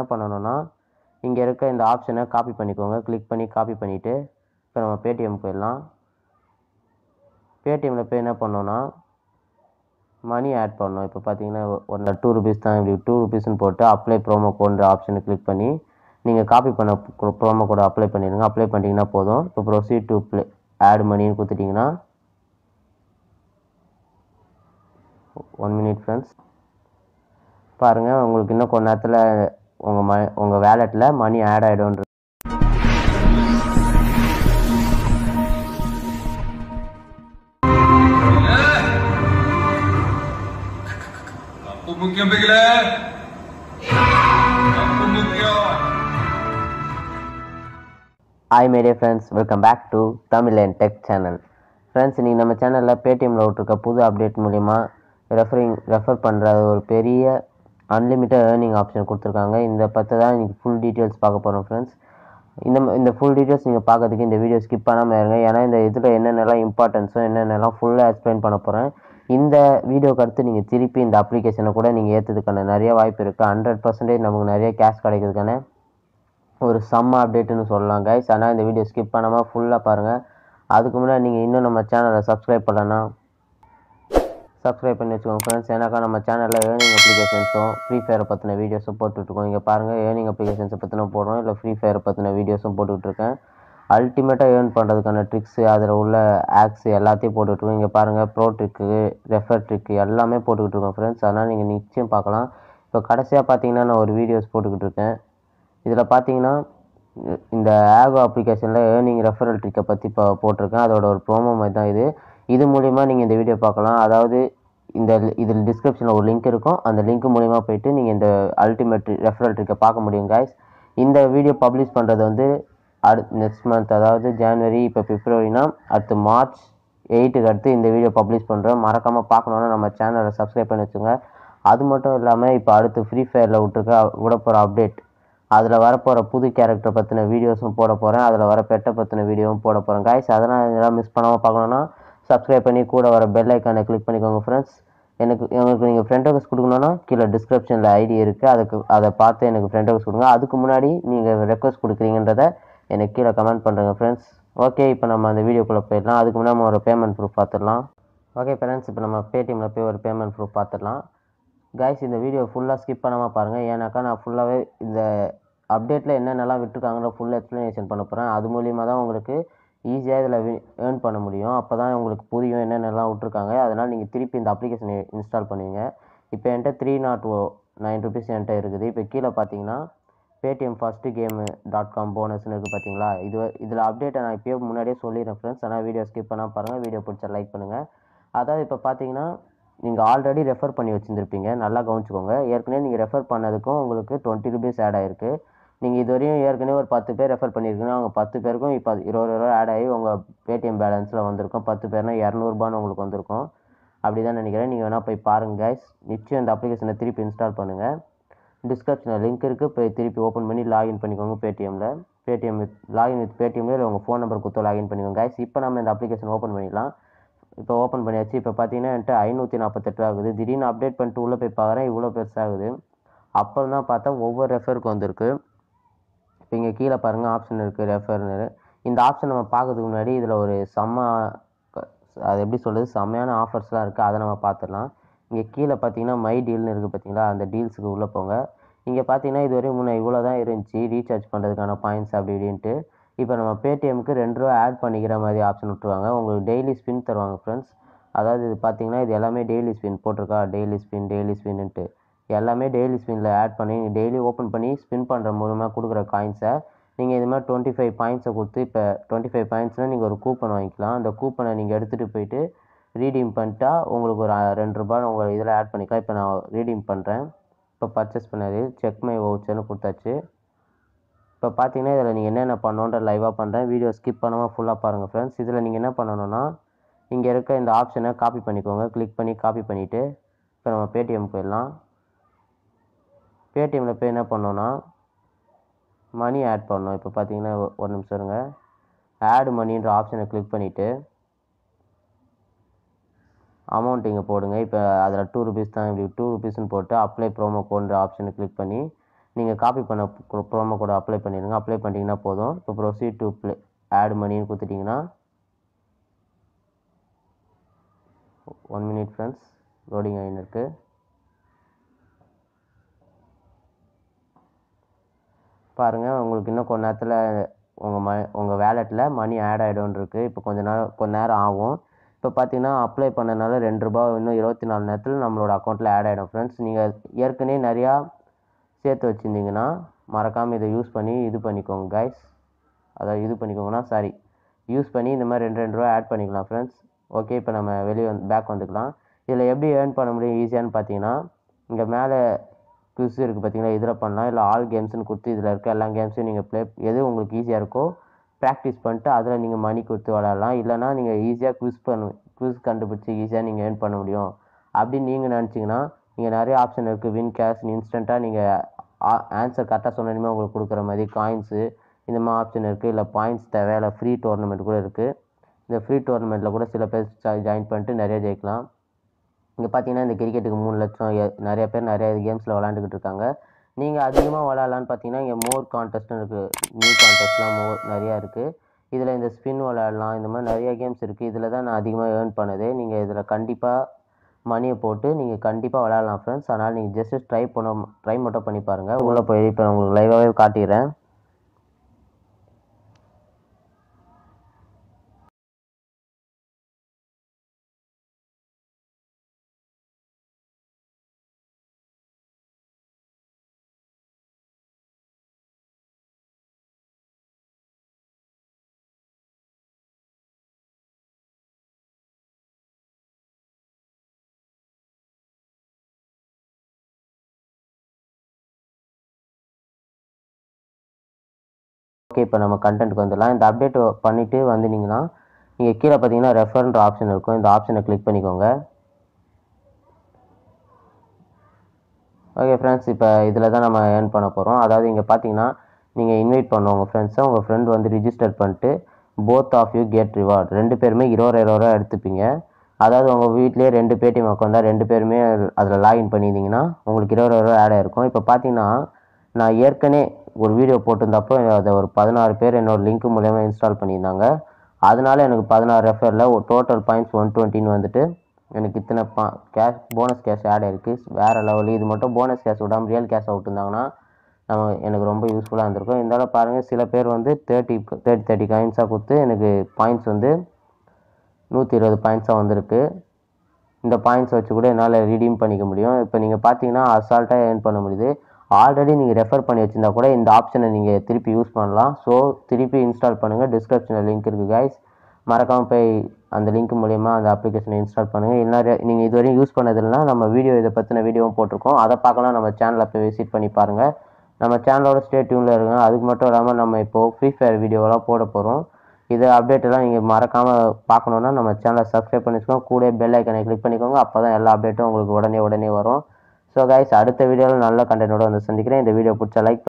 பண்ணணும்னா இங்கே இருக்க இந்த ஆப்ஷனை காப்பி பண்ணிக்கோங்க கிளிக் பண்ணி காப்பி பண்ணிவிட்டு இப்போ நம்ம பேடிஎம் போயிடலாம் பேடிஎம்மில் போய் என்ன பண்ணோன்னா மணி ஆட் பண்ணோம் இப்போ பார்த்தீங்கன்னா ஒரு டூ ருபீஸ் தான் இப்படி டூ ருபீஸ்னு போட்டு அப்ளை ப்ரோமோ கோன்ற ஆப்ஷனை கிளிக் பண்ணி நீங்கள் காப்பி பண்ண ப்ரோமோ கோடை அப்ளை பண்ணிடுங்க அப்ளை பண்ணிட்டீங்கன்னா போதும் இப்போ ப்ரொசீட் டு ப்ளே ஆட் மணின்னு கொடுத்துட்டிங்கன்னா ஒன் மினிட் ஃப்ரெண்ட்ஸ் பாருங்கள் உங்களுக்கு இன்னும் கொஞ்ச நேரத்தில் உங்கள் ம உங்கள் வேலெட்டில் மணி ஆட் ஆகிடும்ன்ற Apa mungkin pergi Apa mungkin hi மேடிய friends welcome back to Tamil and tech channel friends நீங்கள் நம்ம சேனலில் பேடிஎம்மில் விட்ருக்க புது அப்டேட் மூலிமா ரெஃபரிங் ரெஃபர் பண்ணுற ஒரு பெரிய அன்லிமிட்டட் ஏர்னிங் ஆப்ஷன் கொடுத்துருக்காங்க இந்த பற்றி தான் இன்றைக்கி ஃபுல் டீட்டெயில்ஸ் பார்க்க போகிறோம் ஃப்ரெண்ட்ஸ் இந்த இந்த ஃபுல் டீட்டெயில்ஸ் நீங்கள் பார்க்கறதுக்கு இந்த வீடியோ ஸ்கிப் பண்ணாமல் இருங்க ஏன்னா இந்த இதில் என்னென்னலாம் இம்பார்ட்டன்ஸோ என்னென்னலாம் ஃபுல்லாக எக்ஸ்பிளைன் பண்ண போகிறேன் இந்த வீடியோக்கு அடுத்து நீங்கள் திருப்பி இந்த அப்ளிகேஷனை கூட நீங்கள் ஏற்றதுக்கான நிறைய வாய்ப்பு இருக்குது ஹண்ட்ரட் பர்சன்டேஜ் நமக்கு நிறைய கேஷ் கிடைக்கிறதுக்கான ஒரு செம்ம அப்டேட்டுன்னு சொல்லலாம் கைஸ் ஆனால் இந்த வீடியோ ஸ்கிப் பண்ணாமல் ஃபுல்லாக பாருங்கள் அதுக்கு முன்னாடி நீங்கள் இன்னும் நம்ம சேனலை சப்ஸ்கிரைப் பண்ணலன்னா சப்ஸ்கிரைப் பண்ணி வச்சுக்கோங்க ஃப்ரெண்ட்ஸ் ஏன்னாக்கா நம்ம சேனலில் ஏர்னிங் அப்ளிகேஷன்ஸும் ஃப்ரீ ஃபயரை பற்றின வீடியோஸும் போட்டுட்ருக்கோம் இங்கே பாருங்கள் ஏர்னிங் அப்ளிகேஷன்ஸை பற்றின போடுறோம் இல்லை ஃப்ரீ ஃபயரை பற்றின வீடியோஸும் போட்டுட்ருக்கேன் அல்டிமேட்டாக ஏர்ன் பண்ணுறதுக்கான ட்ரிக்ஸு அதில் உள்ள ஆக்ஸ் எல்லாத்தையும் போட்டுட்ருக்கோம் இங்கே பாருங்கள் ப்ரோ ட்ரிக்கு ரெஃபர் ட்ரிக்கு எல்லாமே போட்டுக்கிட்டு இருக்கோம் ஃப்ரெண்ட்ஸ் அதனால் நீங்கள் நிச்சயம் பார்க்கலாம் இப்போ கடைசியாக பார்த்தீங்கன்னா நான் ஒரு வீடியோஸ் போட்டுக்கிட்டு இருக்கேன் இதில் பார்த்தீங்கன்னா இ- இந்த ஆகோ அப்ளிகேஷனில் ஏர்னிங் ரெஃபரல் ட்ரிக்கை பற்றி இப்போ போட்டிருக்கேன் அதோட ஒரு ப்ரோமோ மாதிரி தான் இது இது மூலிமா நீங்கள் இந்த வீடியோ பார்க்கலாம் அதாவது இந்த இதில் டிஸ்கிரிப்ஷனில் ஒரு லிங்க் இருக்கும் அந்த லிங்க் மூலிமா போயிட்டு நீங்கள் இந்த அல்டிமேட் ரெஃபரல் ட்ரிக்கை பார்க்க முடியும் guys இந்த வீடியோ பப்ளிஷ் பண்ணுறது வந்து அடு நெக்ஸ்ட் மந்த் அதாவது ஜான்வரி இப்போ பிப்ரவரினா அடுத்து மார்ச் எயிட்டுக்கு அடுத்து இந்த வீடியோ பப்ளிஷ் பண்ணுறோம் மறக்காமல் பார்க்கணுன்னா நம்ம சேனலை சப்ஸ்கிரைப் பண்ணி வச்சுங்க அது மட்டும் இல்லாமல் இப்போ அடுத்து ஃப்ரீ ஃபயரில் விட்ருக்க விட போகிற அப்டேட் அதில் வரப்போகிற புது கேரக்டர் பற்றின வீடியோஸும் போட போகிறேன் அதில் வர பெட்டை பற்றின வீடியோவும் போட போகிறேன் guys அதெல்லாம் இதெல்லாம் மிஸ் பண்ணாமல் பார்க்கணுன்னா சப்ஸ்கிரைப் பண்ணி கூட வர பெல் ஐக்கானை கிளிக் பண்ணிக்கோங்க ஃப்ரெண்ட்ஸ் எனக்கு எனக்கு நீங்கள் ஃப்ரெண்ட் ரெக்வஸ்ட் கொடுக்கணுன்னா கீழே டிஸ்கிரிப்ஷனில் ஐடி இருக்குது அதுக்கு அதை பார்த்து எனக்கு ஃப்ரெண்ட் ரெக்வஸ்ட் கொடுங்க அதுக்கு முன்னாடி நீங்கள் ரெக்வஸ்ட் கொடுக்குறீங்கன்றத எனக்கு கீழே கமெண்ட் பண்ணுறேங்க ஃப்ரெண்ட்ஸ் ஓகே இப்போ நம்ம அந்த வீடியோக்குள்ளே போயிடலாம் அதுக்கு முன்னாடி நம்ம ஒரு பேமெண்ட் ப்ரூஃப் பார்த்துடலாம் ஓகே ஃப்ரெண்ட்ஸ் இப்போ நம்ம பேடிஎம்மில் போய் ஒரு பேமெண்ட் ப்ரூஃப் பார்த்துடலாம் கைஸ் இந்த வீடியோ ஃபுல்லாக ஸ்கிப் பண்ணாமல் பாருங்கள் ஏன்னாக்கா நான் ஃபுல்லாகவே இந்த அப்டேட்டில் என்னென்னலாம் விட்டுருக்காங்களோ ஃபுல் எக்ஸ்ப்ளனேஷன் பண்ண போகிறேன் அது மூலிமா தான் உங்களுக்கு ஈஸியாக இதில் ஏர்ன் பண்ண முடியும் அப்போ தான் உங்களுக்கு புரியும் என்னென்னலாம் விட்ருக்காங்க அதனால் நீங்கள் திருப்பி இந்த அப்ளிகேஷனை இன்ஸ்டால் பண்ணுவீங்க இப்போ என்கிட்ட three nought O nine rupees என்கிட்ட இருக்குது இப்போ கீழே பார்த்தீங்கன்னா Paytm first game dot com போனஸ்னு இருக்குது பார்த்தீங்களா இது இதில் அப்டேட்டை நான் இப்போயே முன்னாடியே சொல்லிடுறேன் ஃப்ரெண்ட்ஸ் ஆனால் வீடியோ ஸ்கிப் பண்ணால் பாருங்கள் வீடியோ பிடிச்சா லைக் பண்ணுங்கள் அதாவது இப்போ பார்த்தீங்கன்னா நீங்கள் ஆல்ரெடி ரெஃபர் பண்ணி வச்சுருந்துருப்பீங்க நல்லா கவனிச்சுக்கோங்க ஏற்கனவே நீங்கள் ரெஃபர் பண்ணதுக்கும் உங்களுக்கு டுவெண்ட்டி ருபீஸ் ஆட் ஆயிருக்கு நீங்கள் இது வரையும் ஏற்கனவே ஒரு பத்து பேர் ரெஃபர் பண்ணியிருக்கீங்கன்னா அவங்க பத்து பேருக்கும் இப்போ இருபது ரூபா ஆட் ஆகி உங்கள் பேடிஎம் பேலன்ஸில் வந்திருக்கும் பத்து பேர்னா இரநூறுபான்னு உங்களுக்கு வந்திருக்கும் அப்படி தான் நினைக்கிறேன் நீங்கள் வேணால் போய் பாருங்கள் guys நிச்சயம் இந்த அப்ளிகேஷனை திருப்பி இன்ஸ்டால் பண்ணுங்கள் டிஸ்கிரிப்ஷனில் லிங்க் இருக்குது போய் திருப்பி ஓப்பன் பண்ணி லாகின் பண்ணிக்கோங்க பேடிஎம்மில் பேடிஎம் வித் லாகின் வித் பேடிஎம்ல இல்லை உங்கள் ஃபோன் நம்பர் கொடுத்து லாகின் பண்ணிக்கோங்க guys இப்போ நம்ம இந்த அப்ளிகேஷன் ஓப்பன் பண்ணிடலாம் இப்போ ஓப்பன் பண்ணியாச்சு இப்போ பார்த்தீங்கன்னா என்கிட்ட ஐநூற்றி நாற்பத்தெட்டு ஆகுது திடீர்னு அப்டேட் பண்ணிட்டு உள்ளே போய் பார்க்குறேன் இவ்வளோ பெருசாகுது அப்புறம் தான் பார்த்தா ஒவ்வொரு ரெஃபருக்கு வந்திருக்கு இப்போ இங்கே கீழே பாருங்கள் ஆப்ஷன் இருக்குது ரெஃபர்னு இந்த ஆப்ஷன் நம்ம பார்க்கறதுக்கு முன்னாடி இதில் ஒரு செம்ம க- அது எப்படி சொல்கிறது செம்மையான ஆஃபர்ஸ்லாம் இருக்குது அதை நம்ம பார்த்துடலாம் இங்கே கீழே பார்த்தீங்கன்னா மை டீல்னு இருக்குது பார்த்தீங்களா அந்த டீல்ஸுக்கு உள்ளே போங்க இங்கே பார்த்தீங்கன்னா இது வரையும் முன்னே இவ்வளோ தான் இருந்துச்சு ரீசார்ஜ் பண்ணுறதுக்கான பாயிண்ட்ஸ் அப்படி இப்படின்ட்டு இப்போ நம்ம பேடிஎம்க்கு ரெண்டு ரூபா ஆட் பண்ணிக்கிற மாதிரி ஆப்ஷன் விட்ருவாங்க உங்களுக்கு டெய்லி ஸ்பின் தருவாங்க ஃப்ரெண்ட்ஸ் அதாவது இது பார்த்தீங்கன்னா இது எல்லாமே டெய்லி ஸ்பின் போட்டிருக்கா டெய்லி ஸ்பின் டெய்லி ஸ்பின்னுட்டு எல்லாமே டெய்லி ஸ்பின்னில் ஆட் பண்ணி டெய்லி ஓப்பன் பண்ணி ஸ்பின் பண்ணுற மூலமாக கொடுக்குற காயின்ஸை நீங்கள் இது மாதிரி டுவெண்ட்டி ஃபைவ் பாயிண்ட்ஸை கொடுத்து இப்போ டுவெண்ட்டி ஃபைவ் பாயிண்ட்ஸ்னால் நீங்கள் ஒரு கூப்பன் வாங்கிக்கலாம் அந்த கூப்பனை நீங்கள் எடுத்துகிட்டு போயிட்டு ரீடீம் பண்ணிட்டா உங்களுக்கு ஒரு அஹ், ரெண்டு ரூபாய் உங்கள் இதில் ஆட் பண்ணிக்கலாம் இப்போ நான் ரீடீம் பண்ணுறேன் இப்போ பர்ச்சேஸ் பண்ணது செக் மை வவுச்சர்னு கொடுத்தாச்சு இப்போ பார்த்தீங்கன்னா இதில் நீங்கள் என்னென்ன பண்ணணுன்ற லைவாக பண்ணுறேன் வீடியோ ஸ்கிப் பண்ணாமல் ஃபுல்லாக பாருங்கள் ஃப்ரெண்ட்ஸ் இதில் நீங்கள் என்ன பண்ணணும்னா இங்கே இருக்க இந்த ஆப்ஷனை காப்பி பண்ணிக்கோங்க கிளிக் பண்ணி காப்பி பண்ணிவிட்டு இப்போ நம்ம பேடிஎம் போயிடலாம் பேடிஎம்மில் போய் என்ன பண்ணோன்னா மணி ஆட் பண்ணோம் இப்போ பார்த்தீங்கன்னா ஒ- ஒரு நிமிஷம் இருங்க ஆட் மணின்ற ஆப்ஷனை கிளிக் பண்ணிவிட்டு அமௌண்ட் இங்கே போடுங்க இப்போ அதில் டூ ருபீஸ் தான் இப்படி டூ ருபீஸ்னு போட்டு அப்ளை ப்ரோமோ கோன்ற ஆப்ஷனை கிளிக் பண்ணி நீங்கள் காப்பி பண்ண ப்ரோமோ கோடை அப்ளை பண்ணிடுங்க அப்ளை பண்ணிட்டீங்கன்னா போதும் இப்போ ப்ரொசீட் டு ப்ளே ஆட் மணின்னு கொடுத்துட்டிங்கன்னா ஒன் மினிட் ஃப்ரெண்ட்ஸ் லோடிங் ஆகின்னு இருக்கு பாருங்கள் உங்களுக்கு இன்னும் கொஞ்ச நேரத்தில் உங்கள் ம உங்கள் வேலெட்டில் மணி ஆட் ஆகிடும்னு இருக்குது இப்போ கொஞ்ச நேரம் கொஞ்ச நேரம் ஆகும் இப்போ பார்த்தீங்கன்னா அப்ளை பண்ணனால ரெண்டு ரூபா இன்னும் இருபத்தி நாலு நேரத்தில் நம்மளோட அக்கௌண்ட்டில் ஆட் ஆகிடும் ஃப்ரெண்ட்ஸ் நீங்கள் ஏற்கனவே நிறையா சேர்த்து வச்சுருந்தீங்கன்னா மறக்காமல் இதை யூஸ் பண்ணி இது பண்ணிக்கோங்க கைஸ் அதாவது இது பண்ணிக்கோங்கன்னா சாரி யூஸ் பண்ணி இந்த மாதிரி ரெண்டு ரெண்டு ரூபா ஆட் பண்ணிக்கலாம் ஃப்ரெண்ட்ஸ் ஓகே இப்போ நம்ம வெளியே வந்து பேக் வந்துக்கலாம் இதில் எப்படி ஏர்ன் பண்ண முடியும் ஈஸியான்னு பார்த்தீங்கன்னா இங்கே மேலே குவிஸ் இருக்குது பார்த்தீங்களா இதில் பண்ணலாம் இல்லை ஆல் கேம்ஸ்னு கொடுத்து இதில் இருக்க எல்லா கேம்ஸையும் நீங்கள் ப்ளே எது உங்களுக்கு ஈஸியாக இருக்கோ ப்ராக்டிஸ் பண்ணிட்டு அதில் நீங்கள் மணி கொடுத்து விளாட்லாம் இல்லைனா நீங்கள் ஈஸியாக குவிஸ் பண்ணு குவிஸ் கண்டுபிடிச்சி ஈஸியாக நீங்கள் ஏர்ன் பண்ண முடியும் அப்படின்னு நீங்கள் நினச்சிங்கன்னா இங்கே நிறைய ஆப்ஷன் இருக்குது வின் கேஷ் இன்ஸ்டண்ட்டாக நீங்கள் ஆன்சர் கரெக்டாக சொன்னீங்கன்னா உங்களுக்கு கொடுக்குற மாதிரி காயின்ஸு இந்த மாதிரி ஆப்ஷன் இருக்குது இல்லை பாயிண்ட்ஸ் தேவை இல்லை ஃப்ரீ டோர்னமெண்ட் கூட இருக்குது இந்த ஃப்ரீ டோர்னமெண்ட்டில் கூட சில பேர் ஜாயின் பண்ணிட்டு நிறைய ஜெயிக்கலாம் இங்கே பார்த்தீங்கன்னா இந்த கிரிக்கெட்டுக்கு மூணு லட்சம் எ- நிறைய பேர் நிறைய கேம்ஸில் விளாண்டுக்கிட்டு இருக்காங்க நீங்கள் அதிகமாக விளாட்லான்னு பார்த்தீங்கன்னா இங்கே மோர் கான்டெஸ்ட்னு இருக்குது நியூ கான்டெஸ்ட்லாம் மோர் நிறையா இருக்குது இதில் இந்த ஸ்பின் விளாட்லாம் இந்த மாதிரி நிறைய கேம்ஸ் இருக்குது இதில் தான் நான் அதிகமாக ஏர்ன் பண்ணது நீங்கள் இதில் கண்டிப்பாக மணியை போட்டு நீங்கள் கண்டிப்பாக விளாட்லாம் ஃப்ரெண்ட்ஸ் அதனால் நீங்கள் ஜஸ்ட் ட்ரை பண்ண ட்ரை மட்டும் பண்ணி பாருங்கள் உள்ளே போய் இப்போ உங்களுக்கு லைவாகவே காட்டிடுறேன் ஓகே இப்போ நம்ம கண்டென்ட்க்கு வந்துடலாம் இந்த அப்டேட் பண்ணிவிட்டு வந்துட்டீங்கன்னா நீங்கள் கீழே பார்த்தீங்கன்னா ரெஃபர்ன்ற ஆப்ஷன் இருக்கும் இந்த ஆப்ஷனை கிளிக் பண்ணிக்கோங்க ஓகே ஃப்ரெண்ட்ஸ் இப்போ இதில் தான் நம்ம ஏர்ன் பண்ண போகிறோம் அதாவது இங்கே பார்த்தீங்கன்னா நீங்கள் இன்வைட் பண்ண உங்கள் ஃப்ரெண்ட்ஸை உங்கள் ஃப்ரெண்ட் வந்து ரிஜிஸ்டர் பண்ணிட்டு both of you get reward ரெண்டு பேருமே இருபது இருபது ரூபா எடுத்துப்பீங்க அதாவது உங்கள் வீட்லேயே ரெண்டு பேடிஎம் அக்கௌண்ட் தான் ரெண்டு பேருமே அதில் லாகின் பண்ணியிருந்தீங்கன்னா உங்களுக்கு இருபது ரூபா ஆட் ஆயிருக்கும் இப்போ பார்த்தீங்கன்னா நான் ஏற்கனவே ஒரு வீடியோ போட்டிருந்தப்போ அதை ஒரு பதினாறு பேர் என்னோட லிங்க் மூலயமா இன்ஸ்டால் பண்ணியிருந்தாங்க அதனால எனக்கு பதினாறு ரெஃபரில் ஒரு டோட்டல் பாயிண்ட்ஸ் ஒன் டுவெண்ட்டின்னு வந்துட்டு எனக்கு இத்தனை பா கேஷ் போனஸ் கேஷ் ஆட் ஆயிருக்கு வேறு லெவல் இது மட்டும் போனஸ் கேஷ் விடாமல் ரியல் கேஷ் விட்டுருந்தாங்கன்னா நம்ம எனக்கு ரொம்ப யூஸ்ஃபுல்லாக இருந்திருக்கும் இருந்தாலும் பாருங்கள் சில பேர் வந்து தேர்ட்டி தேர்ட்டி தேர்ட்டி காயின்ஸாக கொடுத்து எனக்கு பாயிண்ட்ஸ் வந்து நூற்றி இருபது பாயிண்ட்ஸாக வந்திருக்கு இந்த பாயிண்ட்ஸ் வச்சு கூட என்னால் ரீடீம் பண்ணிக்க முடியும் இப்போ நீங்கள் பார்த்தீங்கன்னா அசால்ட்டாக ஏர்ன் பண்ண முடியுது ஆல்ரெடி நீங்கள் ரெஃபர் பண்ணி வச்சிருந்தா கூட இந்த ஆப்ஷனை நீங்கள் திருப்பி யூஸ் பண்ணலாம் ஸோ திருப்பி இன்ஸ்டால் பண்ணுங்கள் டிஸ்கிரிப்ஷனில் லிங்க் இருக்குது கைஸ் மறக்காமல் போய் அந்த லிங்க் மூலயமா அந்த அப்ளிகேஷனை இன்ஸ்டால் பண்ணுங்கள் இல்லை நீங்கள் இதுவரையும் யூஸ் பண்ணதில்லைனா நம்ம வீடியோ இதை பற்றின வீடியோவும் போட்டிருக்கோம் அதை பார்க்கலாம் நம்ம சேனலை போய் விசிட் பண்ணி பாருங்கள் நம்ம சேனலோட ஸ்டே டியூனில் இருங்க அதுக்கு மட்டும் இல்லாமல் நம்ம இப்போது ஃப்ரீ ஃபயர் வீடியோவெல்லாம் போட போகிறோம் இது அப்டேட் எல்லாம் நீங்கள் மறக்காமல் பார்க்கணுன்னா நம்ம சேனலை சப்ஸ்கிரைப் பண்ணிக்கோங்க கூட பெல் ஐக்கனை கிளிக் பண்ணிக்கோங்க அப்போ தான் எல்லா அப்டேட்டும் உங்களுக்கு உடனே உடனே வரும் ஸோ கைஸ் அடுத்த வீடியோவில் நல்ல கண்டென்ட்டோட வந்து சந்திக்கிறேன் இந்த வீடியோ பிடிச்சா லைக்